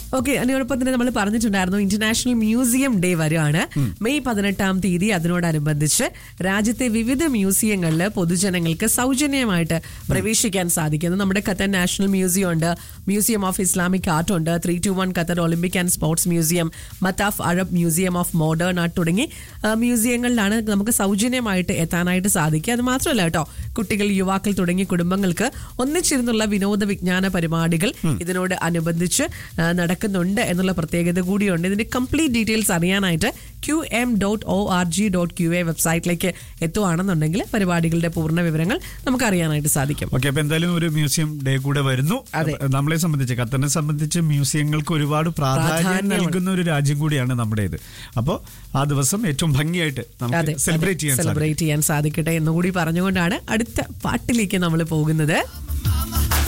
Okay അതിനോടൊപ്പം തന്നെ നമ്മൾ പറഞ്ഞിട്ടുണ്ടായിരുന്നു ഇന്റർനാഷണൽ മ്യൂസിയം ഡേ വരുവാണ് മെയ് പതിനെട്ടാം തീയതി അതിനോടനുബന്ധിച്ച് രാജ്യത്തെ വിവിധ മ്യൂസിയങ്ങളിൽ പൊതുജനങ്ങൾക്ക് സൗജന്യമായിട്ട് പ്രവേശിക്കാൻ സാധിക്കുന്നു നമ്മുടെ ഖത്തർ നാഷണൽ മ്യൂസിയം ഉണ്ട് മ്യൂസിയം ഓഫ് ഇസ്ലാമിക് ആർട്ട് ഉണ്ട് three two one Qatar Olympic and sports museum Mathaf Arab museum of modern art തുടങ്ങി ആ, മ്യൂസിയങ്ങളിലാണ് നമുക്ക് സൗജന്യമായിട്ട് എത്താനായിട്ട് സാധിക്കുക അത് മാത്രമല്ല കേട്ടോ കുട്ടികൾ യുവാക്കൾ തുടങ്ങിയ കുടുംബങ്ങൾക്ക് ഒന്നിച്ചിരുന്നുള്ള വിനോദ വിജ്ഞാന പരിപാടികൾ ഇതിനോട് അനുബന്ധിച്ച് ആ, നടക്കുന്നുണ്ട് എന്നുള്ള പ്രത്യേകത കൂടിയുണ്ട് ഇതിന്റെ കംപ്ലീറ്റ് ഡീറ്റെയിൽസ് അറിയാനായിട്ട് Q M dot O R G dot Q A വെബ്സൈറ്റിലേക്ക് എത്തുവാണെന്നുണ്ടെങ്കിൽ പരിപാടികളുടെ പൂർണ്ണ വിവരങ്ങൾ നമുക്ക് അറിയാനായിട്ട് സാധിക്കും ഓക്കെ അപ്പൊ എന്തായാലും ഒരു മ്യൂസിയം ഡേ കൂടെ വരുന്നു അതെ. അപ്പൊ നമ്മളെ സംബന്ധിച്ച് ഖത്തറിനെ സംബന്ധിച്ച് മ്യൂസിയങ്ങൾക്ക് ഒരുപാട് പ്രാധാന്യം പ്രാധാന്യമുണ്ട്. നൽകുന്ന ഒരു രാജ്യം കൂടിയാണ് നമ്മുടേത് അപ്പോൾ ആ ദിവസം ഏറ്റവും ഭംഗിയായിട്ട് അതെ നമുക്ക് സെലിബ്രേറ്റ് ചെയ്യാൻ സാധിക്കും സെലിബ്രേറ്റ് ചെയ്യാൻ സാധിക്കട്ടെ എന്നുകൂടി പറഞ്ഞുകൊണ്ടാണ് അടുത്ത പാട്ടിലേക്ക് നമ്മൾ പോകുന്നത്